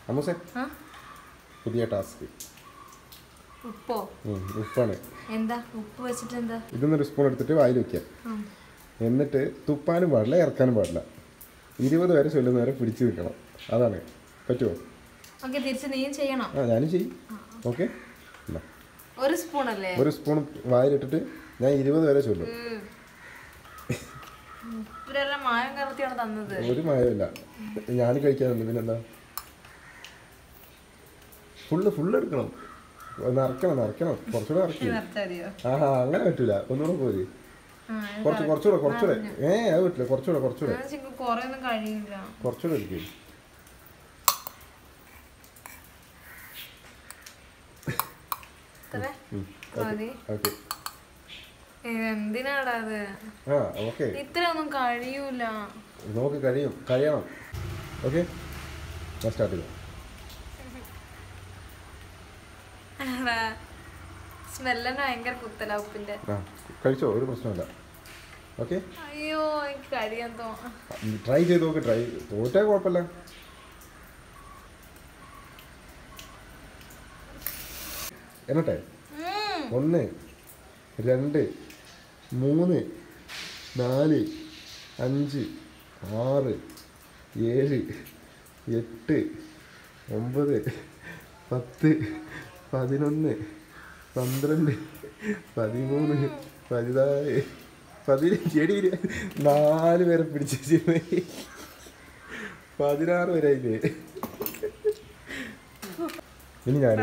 അമ്മൂസേ ആ പുതിയ ടാസ്ക് ഉപ്പോ ഉപ്പാണ് എന്താ ഉപ്പ് വെച്ചിട്ട് എന്താ ഇതൊന്നൊരു സ്പൂൺ എടുത്തിട്ട് വായിൽ വെക്കുക ഉം. എന്നിട്ട് തുപ്പാനും പാടില്ല ഇറക്കാനും പാടില്ല ഇരുപത് വരെ ചൊല്ലുന്ന വരെ പിടിച്ചു നിൽക്കണം അതാണ് പറ്റുമോ ഓക്കെ തിരിച്ച് നീയും ചെയ്യണം ആ ഞാനും ചെയ്യും ഓക്കെ ഒരു സ്പൂൺ അല്ലേ ഒരു സ്പൂൺ വായിലിട്ടിട്ട് ഞാൻ ഇരുപത് വരെ ചൊല്ലും ഉപ്പിലെല്ലാം മായം കലർത്തിയാണ് തന്നത് ഒരു മായമില്ല ഞാൻ കഴിക്കാനുണ്ട് പിന്നെന്താ ഫുള്ള് ഫുള്ള് എടുക്കണം നിറക്കണം നിറക്കണം കുറച്ചുകൂടെ നിറക്കി നിർത്തറിയോ ആഹാ അങ്ങനെ പറ്റൂല ഒന്നുകൂടെ പോര് കുറച്ച് കുറച്ചുകൂടെ കുറച്ചുകൂടെ ഏ അത് പറ്റില്ല കുറച്ചുകൂടെ കുറച്ചുകൂടെ കൊറേ ഒന്നും കഴിയില്ല കുറച്ചുകൂടെ എടുക്കും ഇത്ര മതി ഓക്കെ എന്തിനാടാ അത് ആ ഓക്കെ ഇത്ര ഒന്നും കഴിയൂല നമുക്ക് കഴിയും കഴിയണം ഓക്കെ ഞാൻ സ്റ്റാർട്ട് ചെയ്യാം സ്മെല്ലന്നെ ഭയങ്കര കുത്തല ഉപ്പിന്റെ ആ കഴിച്ചോ ഒരു പ്രശ്നമില്ല ഓക്കെ അയ്യോ എനിക്ക് കഴിയാൻ തോന്നുന്നു ട്രൈ ചെയ്ത് നോക്ക് ട്രൈ തോറ്റാൽ കുഴപ്പമില്ല എന്നട്ടെ ഒന്ന് രണ്ട് മൂന്ന് നാല് അഞ്ച് ആറ് ഏഴ് എട്ട് ഒമ്പത് പത്ത് പതിനൊന്ന് പന്ത്രണ്ട് പതിമൂന്ന് പതിനാല് പതിനഞ്ച് എടി ഇരു- നാല് പേരെ പിടിച്ചു പതിനാറ് പേരെ ആയില്ലേ ഇനി ഞാൻ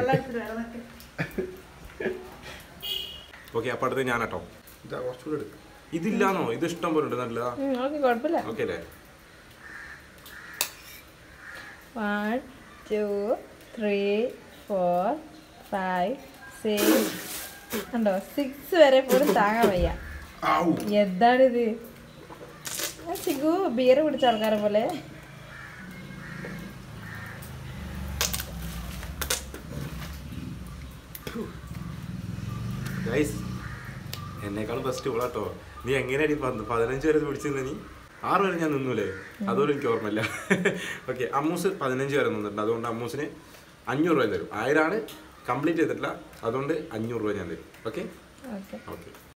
ഓക്കെ അപ്പൊ അടുത്ത് ഞാൻ കേട്ടോ ഇതാ കുറച്ചുകൂടെ എടുക്കാം ഇതില്ലാന്നോ ഇത് ഇഷ്ടം പോലെ ഉണ്ട് നല്ലതാ ഓക്കെ കുഴപ്പമില്ല ഓക്കെ അല്ലേ one two three four five six ഉണ്ടോ സിക്സ് വരെ പോലും താങ്ങാൻ വയ്യ എന്താണിത് ആ ചിഗു ബിയർ കുടിച്ച ആൾക്കാരെ പോലെ ഗൈസ് എന്നെക്കാളും ബെസ്റ്റ് ഓളാട്ടോ നീ എങ്ങനെയാടി പന്ത് പതിനഞ്ച് വരെ പിടിച്ചിരുന്ന നീ ആറ് വരെ ഞാൻ നിന്നൂലേ അതുകൊണ്ട് എനിക്ക് ഓർമ്മയില്ല ഓക്കെ അമ്മൂസ് പതിനഞ്ച് വരെ നിന്നിട്ടുണ്ട് അതുകൊണ്ട് അമ്മൂസിന് അഞ്ഞൂറ് രൂപ തരും ആയിരമാണ് കംപ്ലീറ്റ് ചെയ്തിട്ടില്ല അതുകൊണ്ട് അഞ്ഞൂറ് രൂപ ഞാൻ തരും ഓക്കെ ഓക്കെ ഓക്കെ